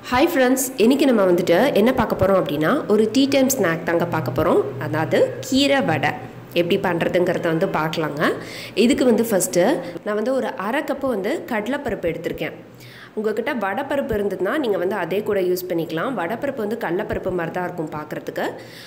hi friends இன்றைக்கி நம்ம வந்துட்டு என்ன பார்க்க போகிறோம் அப்படின்னா ஒரு டீ டைம் ஸ்நாக் தாங்க பார்க்க போகிறோம் அதாவது கீரை வடை எப்படி பண்ணுறதுங்கிறத வந்து பார்க்கலாங்க இதுக்கு வந்து ஃபஸ்ட்டு நான் வந்து ஒரு அரை கப்பு வந்து கடலைப்பருப்பு எடுத்திருக்கேன் உங்கள்கிட்ட வடைப்பருப்பு இருந்ததுன்னா நீங்கள் வந்து அதே கூட யூஸ் பண்ணிக்கலாம் வடைப்பருப்பு வந்து கடலப்பருப்பு மாதிரி தான் இருக்கும் பார்க்குறதுக்கு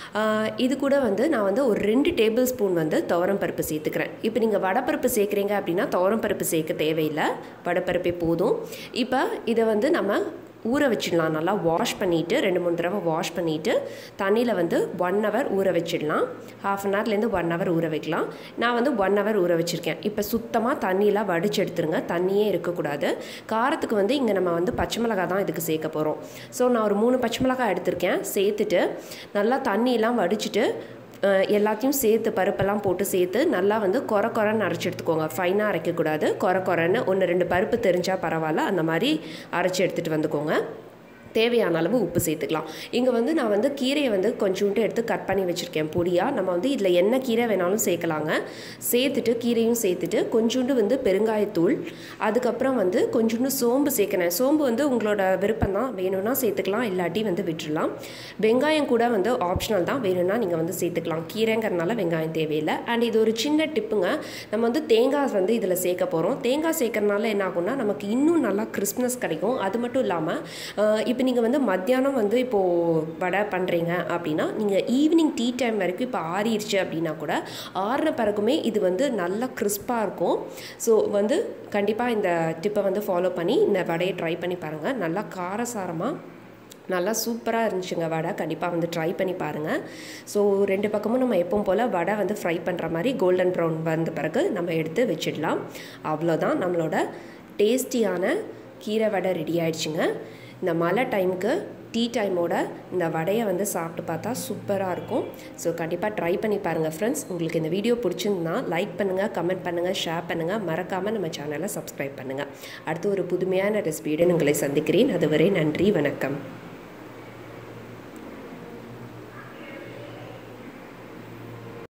இது கூட வந்து நான் வந்து ஒரு ரெண்டு டேபிள் ஸ்பூன் வந்து துவரம் பருப்பு சேர்த்துக்கிறேன் இப்போ நீங்கள் வடைப்பருப்பு சேர்க்குறீங்க அப்படின்னா துவரம் பருப்பு சேர்க்க தேவையில்லை வடைப்பருப்பே போதும் இப்போ இதை வந்து நம்ம ஊற வச்சிடலாம் நல்லா வாஷ் பண்ணிவிட்டு ரெண்டு மூணு தடவை வாஷ் பண்ணிவிட்டு தண்ணியில் வந்து ஒன் ஹவர் ஊற வச்சிடலாம் ஹாஃப் அன் ஹவர்லேருந்து ஒன் ஹவர் ஊற வைக்கலாம் நான் வந்து ஒன் ஹவர் ஊற வச்சுருக்கேன் இப்போ சுத்தமாக தண்ணியெலாம் வடிச்சு எடுத்துருங்க தண்ணியே இருக்கக்கூடாது காரத்துக்கு வந்து இங்கே நம்ம வந்து பச்சை மிளகா தான் இதுக்கு சேர்க்க போகிறோம் ஸோ நான் ஒரு மூணு பச்சை மிளகாய் எடுத்திருக்கேன் சேர்த்துட்டு நல்லா தண்ணியெல்லாம் வடிச்சிட்டு எல்லாத்தையும் சேர்த்து பருப்பெல்லாம் போட்டு சேர்த்து நல்லா வந்து கொர கொரன்னு அரைச்சி எடுத்துக்கோங்க ஃபைனாக அரைக்கக்கூடாது கொர கொரன்னு ஒன்று ரெண்டு பருப்பு தெரிஞ்சால் பரவாயில்ல அந்த மாதிரி அரைச்சி எடுத்துகிட்டு வந்துக்கோங்க தேவையான அளவு உப்பு சேர்த்துக்கலாம் இங்கே வந்து நான் வந்து கீரையை வந்து கொஞ்சோண்டு எடுத்து கட் பண்ணி வச்சுருக்கேன் பொடியாக நம்ம வந்து இதில் என்ன கீரை வேணாலும் சேர்க்கலாங்க சேர்த்துட்டு கீரையும் சேர்த்துட்டு கொஞ்சோண்டு வந்து பெருங்காயத்தூள் அதுக்கப்புறம் வந்து கொஞ்சோண்டு சோம்பு சேர்க்கணும் சோம்பு வந்து உங்களோட விருப்பம் தான் வேணும்னா சேர்த்துக்கலாம் இல்லாட்டி வந்து விட்டுடலாம் வெங்காயம் கூட வந்து ஆப்ஷனல் தான் வேணும்னா நீங்கள் வந்து சேர்த்துக்கலாம் கீரைங்கிறனால வெங்காயம் தேவையில்லை அண்ட் இது ஒரு சின்ன டிப்புங்க நம்ம வந்து தேங்காய் வந்து இதில் சேர்க்க போகிறோம் தேங்காய் சேர்க்கறனால என்ன ஆகும்னா நமக்கு இன்னும் நல்லா கிறிஸ்மஸ் கிடைக்கும் அது மட்டும் இல்லாமல் இப்போ இப்போ நீங்கள் வந்து மத்தியானம் வந்து இப்போது வடை பண்ணுறீங்க அப்படின்னா நீங்கள் ஈவினிங் டீ டைம் வரைக்கும் இப்போ ஆறிடுச்சு அப்படின்னா கூட ஆறின பிறகுமே இது வந்து நல்லா கிறிஸ்பாக இருக்கும் ஸோ வந்து கண்டிப்பாக இந்த டிப்பை வந்து ஃபாலோ பண்ணி இந்த வடையை ட்ரை பண்ணி பாருங்கள் நல்லா காரசாரமாக நல்லா சூப்பராக இருந்துச்சுங்க வடை கண்டிப்பாக வந்து ட்ரை பண்ணி பாருங்கள் ஸோ ரெண்டு பக்கமும் நம்ம எப்பவும் போல் வடை வந்து ஃப்ரை பண்ணுற மாதிரி கோல்டன் ப்ரௌன் வந்த பிறகு நம்ம எடுத்து வச்சிடலாம் அவ்வளோதான் நம்மளோட டேஸ்டியான கீரை வடை ரெடி ஆயிடுச்சுங்க இந்த மழை டைமுக்கு டீ டைமோட இந்த வடையை வந்து சாப்பிட்டு பார்த்தா சூப்பராக இருக்கும் ஸோ கண்டிப்பாக ட்ரை பண்ணி பாருங்கள் ஃப்ரெண்ட்ஸ் உங்களுக்கு இந்த வீடியோ பிடிச்சிருந்தா லைக் பண்ணுங்கள் கமெண்ட் பண்ணுங்கள் ஷேர் பண்ணுங்கள் மறக்காமல் நம்ம சேனலை சப்ஸ்கிரைப் பண்ணுங்கள் அடுத்து ஒரு புதுமையான ரெசிபியுடன் உங்களை சந்திக்கிறேன் அதுவரை நன்றி வணக்கம்